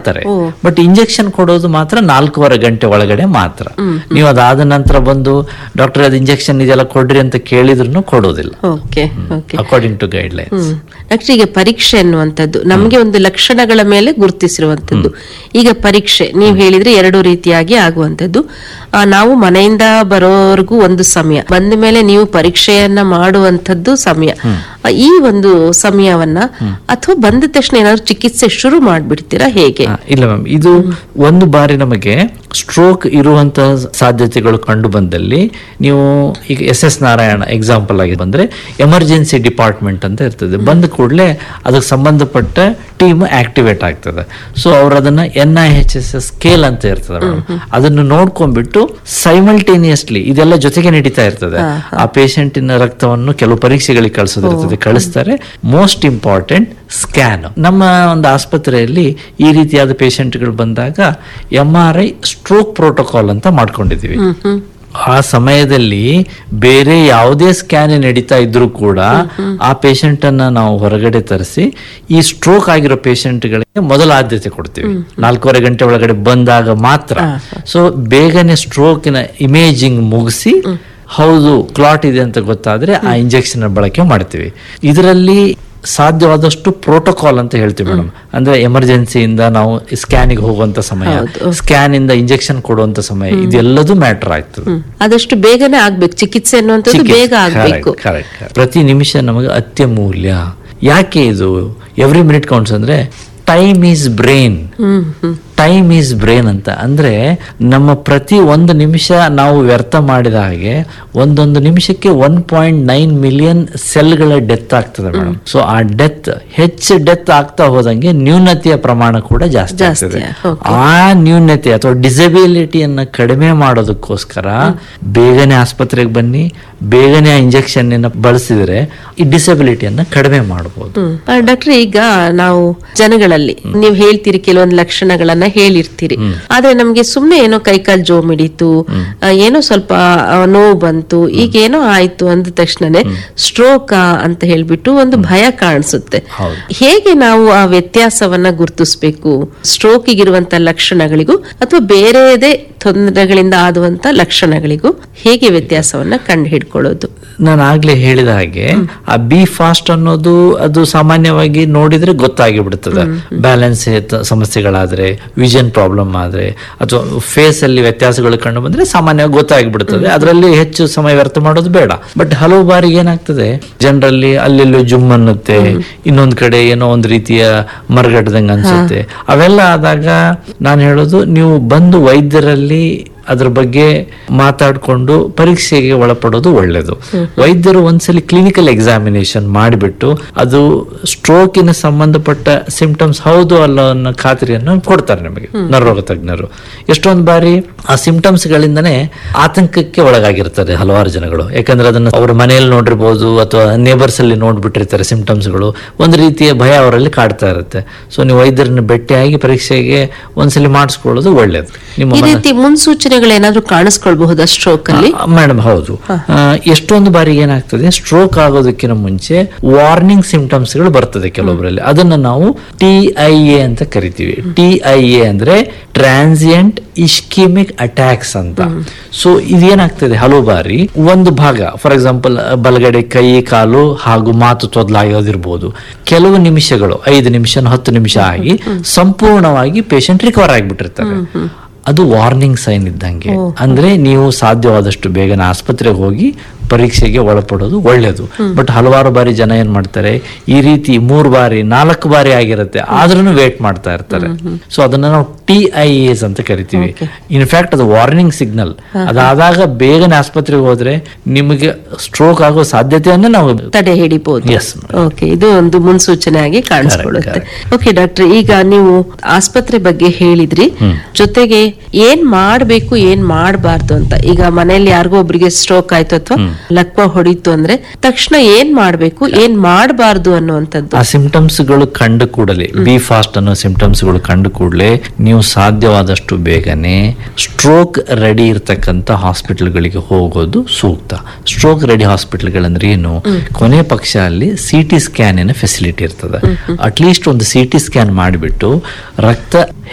ಮಾಡ್ತಾರೆ but injection ಕೊಡೋದು ಮಾತ್ರ ನಾಲ್ಕೂವರೆ ಗಂಟೆ ಒಳಗಡೆ ಮಾತ್ರ ನೀವು ಅದಾದ ನಂತರ ಬಂದು ಡಾಕ್ಟರ್ ಅದು ಇಂಜೆಕ್ಷನ್ ಇದೆಲ್ಲ ಕೊಡ್ರಿ ಅಂತ ಕೇಳಿದ್ರು ಕೊಡೋದಿಲ್ಲ okay okay according to guideline hmm doctor ಈಗ ಪರೀಕ್ಷೆ ಅನ್ನುವಂಥದ್ದು ನಮಗೆ ಒಂದು ಲಕ್ಷಣಗಳ ಮೇಲೆ ಗುರುತಿಸಿರುವಂಥದ್ದು ಈಗ ಪರೀಕ್ಷೆ ನೀವು ಹೇಳಿದ್ರೆ ಎರಡು ರೀತಿಯಾಗಿ ಆಗುವಂಥದ್ದು ಆ, ನಾವು ಮನೆಯಿಂದ ಬರೋವರೆಗೂ ಒಂದು ಸಮಯ ಬಂದ ಮೇಲೆ ನೀವು ಪರೀಕ್ಷೆಯನ್ನ ಮಾಡುವಂಥದ್ದು ಸಮಯ ಆ, ಈ ಒಂದು ಸಮಯವನ್ನ ಅಥವಾ ಬಂದ ತಕ್ಷಣ ಏನಾದ್ರು ಚಿಕಿತ್ಸೆ ಶುರು ಮಾಡ್ಬಿಡ್ತೀರಾ ಹೇಗೆ ಹಾ, ಇಲ್ಲ ಮ್ಯಾಮ್ ಇದು ಒಂದು ಬಾರಿ ನಮಗೆ ಸ್ಟ್ರೋಕ್ ಇರುವಂತ ಸಾಧ್ಯತೆಗಳು ಕಂಡು ಬಂದಲ್ಲಿ ನೀವು ಈಗ ಎಸ್ ಎಸ್ ನಾರಾಯಣ ಎಕ್ಸಾಂಪಲ್ ಆಗಿ ಬಂದ್ರೆ ಎಮರ್ಜೆನ್ಸಿ ಡಿಪಾರ್ಟ್ಮೆಂಟ್ ಅಂತ ಇರ್ತದೆ ಬಂದ ಕೂಡಲೇ ಅದಕ್ಕೆ ಸಂಬಂಧಪಟ್ಟ ಟೀಮ್ ಆಕ್ಟಿವೇಟ್ ಆಗ್ತದೆ ಸೊ ಅವ್ರು ಅದನ್ನ N I H S S scale ಅಂತ ಇರ್ತದೆ madam. ಅದನ್ನು ನೋಡ್ಕೊಂಡ್ಬಿಟ್ಟು ಸೈಮಲ್ಟೇನಿಯಸ್ಲಿ ಇದೆಲ್ಲ ಜೊತೆಗೆ ನಡೀತಾ ಇರ್ತದೆ ಆ ಪೇಷಂಟಿನ ರಕ್ತವನ್ನು ಕೆಲವು ಪರೀಕ್ಷೆಗಳಿಗೆ ಕಳಿಸೋದಿರ್ತದೆ ಕಳಿಸ್ತಾರೆ ಮೋಸ್ಟ್ ಇಂಪಾರ್ಟೆಂಟ್ ಸ್ಕ್ಯಾನ್ ನಮ್ಮ ಒಂದು ಆಸ್ಪತ್ರೆಯಲ್ಲಿ ಈ ರೀತಿಯಾದ ಪೇಷಂಟ್ಗಳು ಬಂದಾಗ M R I stroke protocol ಅಂತ ಮಾಡ್ಕೊಂಡಿದೀವಿ ಆ ಸಮಯದಲ್ಲಿ ಬೇರೆ ಯಾವುದೇ ಸ್ಕ್ಯಾನ್ ನಡೀತಾ ಇದ್ರೂ ಕೂಡ ಆ ಪೇಷಂಟ್ ಅನ್ನ ನಾವು ಹೊರಗಡೆ ತರಿಸಿ ಈ ಸ್ಟ್ರೋಕ್ ಆಗಿರೋ ಪೇಷಂಟ್ಗಳಿಗೆ ಮೊದಲ ಆದ್ಯತೆ ಕೊಡ್ತೀವಿ ನಾಲ್ಕೂವರೆ ಗಂಟೆ ಒಳಗಡೆ ಬಂದಾಗ ಮಾತ್ರ ಸೊ ಬೇಗನೆ ಸ್ಟ್ರೋಕಿನ ಇಮೇಜಿಂಗ್ ಮುಗಿಸಿ ಹೌದು ಕ್ಲಾಟ್ ಇದೆ ಅಂತ ಗೊತ್ತಾದ್ರೆ ಆ ಇಂಜೆಕ್ಷನ್ ಬಳಕೆ ಮಾಡ್ತೀವಿ ಇದರಲ್ಲಿ ಸಾಧ್ಯವಾದಷ್ಟು ಪ್ರೋಟೋಕಾಲ್ ಅಂತ ಹೇಳ್ತೀವಿ ಮೇಡಮ್ ಅಂದ್ರೆ ಎಮರ್ಜೆನ್ಸಿಯಿಂದ ನಾವು ಸ್ಕ್ಯಾನಿಗೆ ಹೋಗುವಂತ ಸಮಯ ಸ್ಕ್ಯಾನ್ ಇಂದ ಇಂಜೆಕ್ಷನ್ ಕೊಡುವಂತ ಸಮಯ ಇದೆಲ್ಲದೂ ಮ್ಯಾಟರ್ ಆಗ್ತದೆ ಹ್ಮ್. ಆದಷ್ಟು ಬೇಗನೆ ಆಗ್ಬೇಕು ಚಿಕಿತ್ಸೆ ಅನ್ನುವಂಥದ್ದು ಬೇಗ ಆಗ್ಬೇಕು Correct, correct, correct. ಪ್ರತಿ ನಿಮಿಷ ನಮಗೆ ಅತ್ಯಮೂಲ್ಯ ಯಾಕೆ ಇದು ಎವ್ರಿ ಮಿನಿಟ್ ಕೌಂಟ್ಸ್ ಅಂದ್ರೆ time is brain hmm hmm time is brain ಅಂತ ಅಂದ್ರೆ ನಮ್ಮ ಪ್ರತಿ ಒಂದು ನಿಮಿಷ ನಾವು ವ್ಯರ್ಥ ಮಾಡಿದ ಹಾಗೆ ಒಂದೊಂದು ನಿಮಿಷಕ್ಕೆ ಒನ್ ಪಾಯಿಂಟ್ ನೈನ್ ಮಿಲಿಯನ್ ಸೆಲ್ಗಳ ಡೆತ್ ಆಗ್ತದೆ ಮೇಡಮ್ ಸೊ ಆ ಡೆತ್ ಹೆಚ್ಚು ಡೆತ್ ಆಗ್ತಾ ಹೋದಂಗೆ ನ್ಯೂನತೆಯ ಪ್ರಮಾಣ ಕೂಡ ಜಾಸ್ತಿ ಜಾಸ್ತಿ, ಆಗ್ತದೆ okay. ಆ ನ್ಯೂನತೆ ಅಥವಾ ಡಿಸಬಿಲಿಟಿಯನ್ನ ಕಡಿಮೆ ಮಾಡೋದಕ್ಕೋಸ್ಕರ ಬೇಗನೆ ಆಸ್ಪತ್ರೆಗೆ ಬನ್ನಿ ಬೇಗನೆ ಆ ಇಂಜೆಕ್ಷನ್ ಬಳಸಿದ್ರೆ ಈ ಡಿಸಬಿಲಿಟಿಯನ್ನ ಕಡಿಮೆ ಮಾಡಬಹುದು ಡಾಕ್ಟರ್ ಈಗ ನಾವು ಜನಗಳಲ್ಲಿ ನೀವು ಹೇಳ್ತೀರಿ ಕೆಲವೊಂದು ಲಕ್ಷಣಗಳನ್ನ ಹೇಳಿರ್ತೀರಿ ಆದ್ರೆ ನಮ್ಗೆ ಸುಮ್ನೆ ಏನೋ ಕೈಕಾಲ್ ಜೋ ಮಿಡಿತು ಆ, ಏನೋ ಸ್ವಲ್ಪ ಆ, ನೋವು ಬಂತು ಈಗ ಏನೋ ಆಯ್ತು ಅಂದ ತಕ್ಷಣನೇ ಸ್ಟ್ರೋಕ್ ಅಂತ ಹೇಳ್ಬಿಟ್ಟು ಒಂದು ಭಯ ಕಾಣಿಸುತ್ತೆ ಹೌದು. ಹೇಗೆ ನಾವು ಆ ವ್ಯತ್ಯಾಸವನ್ನ ಗುರುತಿಸಬೇಕು ಸ್ಟ್ರೋಕ್ ಇರುವಂತ ಲಕ್ಷಣಗಳಿಗೂ ಅಥವಾ ಬೇರೆದೇ ತೊಂದರೆಗಳಿಂದ ಆದುವಂತ ಲಕ್ಷಣಗಳಿಗೂ ಹೇಗೆ ವ್ಯತ್ಯಾಸವನ್ನ ಕಂಡು ಹಿಡ್ಕೊಳ್ಳೋದು ನಾನು ಆಗ್ಲೇ ಹೇಳಿದ ಹಾಗೆ ಆ ಬಿ ಫಾಸ್ಟ್ ಅನ್ನೋದು ಅದು ಸಾಮಾನ್ಯವಾಗಿ ನೋಡಿದ್ರೆ ಗೊತ್ತಾಗಿ ಬಿಡ್ತದೆ ಬ್ಯಾಲೆನ್ಸ್ ಸಮಸ್ಯೆಗಳಾದ್ರೆ ವಿಷನ್ ಪ್ರಾಬ್ಲಮ್ ಆದ್ರೆ ಅಥವಾ ಫೇಸ್ ಅಲ್ಲಿ ವ್ಯತ್ಯಾಸಗಳು ಕಂಡು ಬಂದ್ರೆ ಸಾಮಾನ್ಯವಾಗಿ ಗೊತ್ತಾಗಿ ಬಿಡ್ತದೆ ಅದರಲ್ಲಿ ಹೆಚ್ಚು ಸಮಯ ವ್ಯರ್ಥ ಮಾಡೋದು ಬೇಡ ಬಟ್ ಹಲವು ಬಾರಿ ಏನಾಗ್ತದೆ ಜನರಲ್ಲಿ ಅಲ್ಲೆಲ್ಲೋ ಜುಮ್ ಅನ್ನುತ್ತೆ ಇನ್ನೊಂದ್ ಕಡೆ ಏನೋ ಒಂದು ರೀತಿಯ ಮರಗಟ್ಟದಂಗೆ ಅನ್ಸುತ್ತೆ ಅವೆಲ್ಲ ಆದಾಗ ನಾನು ಹೇಳೋದು ನೀವು ಬಂದು ವೈದ್ಯರಲ್ಲಿ ಅದ್ರ ಬಗ್ಗೆ ಮಾತಾಡಿಕೊಂಡು ಪರೀಕ್ಷೆಗೆ ಒಳಪಡೋದು ಒಳ್ಳೇದು ವೈದ್ಯರು ಒಂದ್ಸಲಿ ಕ್ಲಿನಿಕಲ್ ಎಕ್ಸಾಮಿನೇಷನ್ ಮಾಡಿಬಿಟ್ಟು ಅದು ಸ್ಟ್ರೋಕಿನ ಸಂಬಂಧಪಟ್ಟ ಸಿಂಪ್ಟಮ್ಸ್ ಹೌದು ಅಲ್ಲ ಅನ್ನೋ ಖಾತ್ರಿಯನ್ನು ಕೊಡ್ತಾರೆ ನಮಗೆ ನರರೋಗ ತಜ್ಞರು ಎಷ್ಟೊಂದು ಬಾರಿ ಆ ಸಿಂಪ್ಟಮ್ಸ್ ಗಳಿಂದನೇ ಆತಂಕಕ್ಕೆ ಒಳಗಾಗಿರ್ತಾರೆ ಹಲವಾರು ಜನಗಳು ಯಾಕಂದ್ರೆ ಅದನ್ನ ಅವ್ರ ಮನೆಯಲ್ಲಿ ನೋಡಿರ್ಬೋದು ಅಥವಾ ನೇಬರ್ಸ್ ಅಲ್ಲಿ ನೋಡ್ಬಿಟ್ಟಿರ್ತಾರೆ ಸಿಂಪ್ಟಮ್ಸ್ ಗಳು ಒಂದು ರೀತಿಯ ಭಯ ಅವರಲ್ಲಿ ಕಾಡ್ತಾ ಇರುತ್ತೆ ಸೊ ನೀವು ವೈದ್ಯರನ್ನ ಭೇಟಿಯಾಗಿ ಪರೀಕ್ಷೆಗೆ ಒಂದ್ಸಲಿ ಮಾಡಿಸ್ಕೊಳ್ಳೋದು ಒಳ್ಳೇದು ನಿಮ್ಮ ಈ ಮನ- ರೀತಿ ಮುನ್ಸೂಚನೆಗಳೇನಾದ್ರೂ ಕಾಣಿಸ್ಕೊಳ್ಬಹುದಾ ಸ್ಟ್ರೋಕ್ ಅಲ್ಲಿ ಮೇಡಮ್ ಹೌದು ಆ, ಎಷ್ಟೊಂದು ಬಾರಿ ಏನಾಗ್ತದೆ ಸ್ಟ್ರೋಕ್ ಆಗೋದಕ್ಕಿಂತ ಮುಂಚೆ ವಾರ್ನಿಂಗ್ ಸಿಂಪ್ಟಮ್ಸ್ ಗಳು ಬರ್ತದೆ ಕೆಲವೊಬ್ಬರಲ್ಲಿ ಅದನ್ನ ನಾವು ಟಿ ಐ ಎ ಅಂತ ಕರಿತೀವಿ ಟಿ ಐ ಎ ಅಂದ್ರೆ ಟ್ರಾನ್ಸಿಯಂಟ್ ಇಸ್ಕಿಮಿಕ್ ಅಟ್ಯಾಕ್ಸ್ ಅಂತ ಸೊ ಇದೇನಾಗ್ತದೆ ಹಲವು ಬಾರಿ ಒಂದು ಭಾಗ ಫಾರ್ ಎಕ್ಸಾಂಪಲ್ ಬಲಗಡೆ ಕೈ ಕಾಲು ಹಾಗೂ ಮಾತು ತೊದಲಾಗೋದಿರ್ಬೋದು ಕೆಲವು ನಿಮಿಷಗಳು ಐದು ನಿಮಿಷ ಹತ್ತು ನಿಮಿಷ ಆಗಿ ಸಂಪೂರ್ಣವಾಗಿ ಪೇಷಂಟ್ ರಿಕವರ್ ಆಗಿಬಿಟ್ಟಿರ್ತಾರೆ ಅದು ವಾರ್ನಿಂಗ್ ಸೈನ್ ಇದ್ದಂಗೆ ಅಂದ್ರೆ ನೀವು ಸಾಧ್ಯವಾದಷ್ಟು ಬೇಗನೆ ಆಸ್ಪತ್ರೆಗೆ ಹೋಗಿ ಪರೀಕ್ಷೆಗೆ ಒಳಪಡೋದು ಒಳ್ಳೇದು ಬಟ್ ಹಲವಾರು ಬಾರಿ ಜನ ಏನ್ ಮಾಡ್ತಾರೆ ಈ ರೀತಿ ಮೂರು ಬಾರಿ ನಾಲ್ಕು ಬಾರಿ ಆಗಿರುತ್ತೆ ಆದ್ರೂ ವೇಟ್ ಮಾಡ್ತಾ ಇರ್ತಾರೆ ಸೊ ಅದನ್ನ ನಾವು ಟಿ ಐ ಎಸ್ ಅಂತ ಕರಿತೀವಿ ಇನ್ಫ್ಯಾಕ್ಟ್ ಅದು ವಾರ್ನಿಂಗ್ ಸಿಗ್ನಲ್ ಅದಾದಾಗ ಬೇಗನೆ ಆಸ್ಪತ್ರೆಗೆ ಹೋದ್ರೆ ನಿಮಗೆ ಸ್ಟ್ರೋಕ್ ಆಗೋ ಸಾಧ್ಯತೆಯನ್ನ ನಾವು ತಡೆ ಹಿಡಿಬಹುದು Yes, madam. ಓಕೆ ಇದು ಒಂದು ಮುನ್ಸೂಚನೆ ಆಗಿ ಕಾಣಿಸ್ಕೊಳ್ಳುತ್ತೆ ಓಕೆ ಡಾಕ್ಟರ್ ಈಗ ನೀವು ಆಸ್ಪತ್ರೆ ಬಗ್ಗೆ ಹೇಳಿದ್ರಿ ಜೊತೆಗೆ ಏನ್ ಮಾಡ್ಬೇಕು ಏನ್ ಮಾಡಬಾರ್ದು ಅಂತ ಈಗ ಮನೆಯಲ್ಲಿ ಯಾರಿಗೋ ಒಬ್ರಿಗೆ ಸ್ಟ್ರೋಕ್ ಆಯ್ತು ಅಥವಾ ಲಕ್ವ ಹೊಡಿತು ಅಂದ್ರೆ ತಕ್ಷಣ ಏನ್ ಮಾಡ್ಬೇಕು ಏನ್ ಮಾಡಬಾರ್ದು ಅನ್ನುವಂಥದ್ದು ಆ ಸಿಂಪ್ಟಮ್ಸ್ ಗಳು ಕಂಡು ಕೂಡಲೇ ಬಿ ಫಾಸ್ಟ್ ಅನ್ನೋ ಸಿಂಪ್ಟಮ್ಸ್ ಗಳು ಕಂಡು ಕೂಡಲೇ ನೀವು ಸಾಧ್ಯವಾದಷ್ಟು ಬೇಗನೆ ಸ್ಟ್ರೋಕ್ ರೆಡಿ ಇರ್ತಕ್ಕಂಥ ಹಾಸ್ಪಿಟಲ್ಗಳಿಗೆ ಹೋಗೋದು ಸೂಕ್ತ ಸ್ಟ್ರೋಕ್ ರೆಡಿ ಹಾಸ್ಪಿಟಲ್ಗಳಂದ್ರೆ ಏನು ಕೊನೆ ಪಕ್ಷ ಅಲ್ಲಿ ಸಿ ಟಿ ಸ್ಕ್ಯಾನಿನ ಫೆಸಿಲಿಟಿ ಇರ್ತದೆ ಅಟ್ಲೀಸ್ಟ್ ಒಂದು ಸಿ ಟಿ ಸ್ಕ್ಯಾನ್ ಮಾಡಿಬಿಟ್ಟು ರಕ್ತ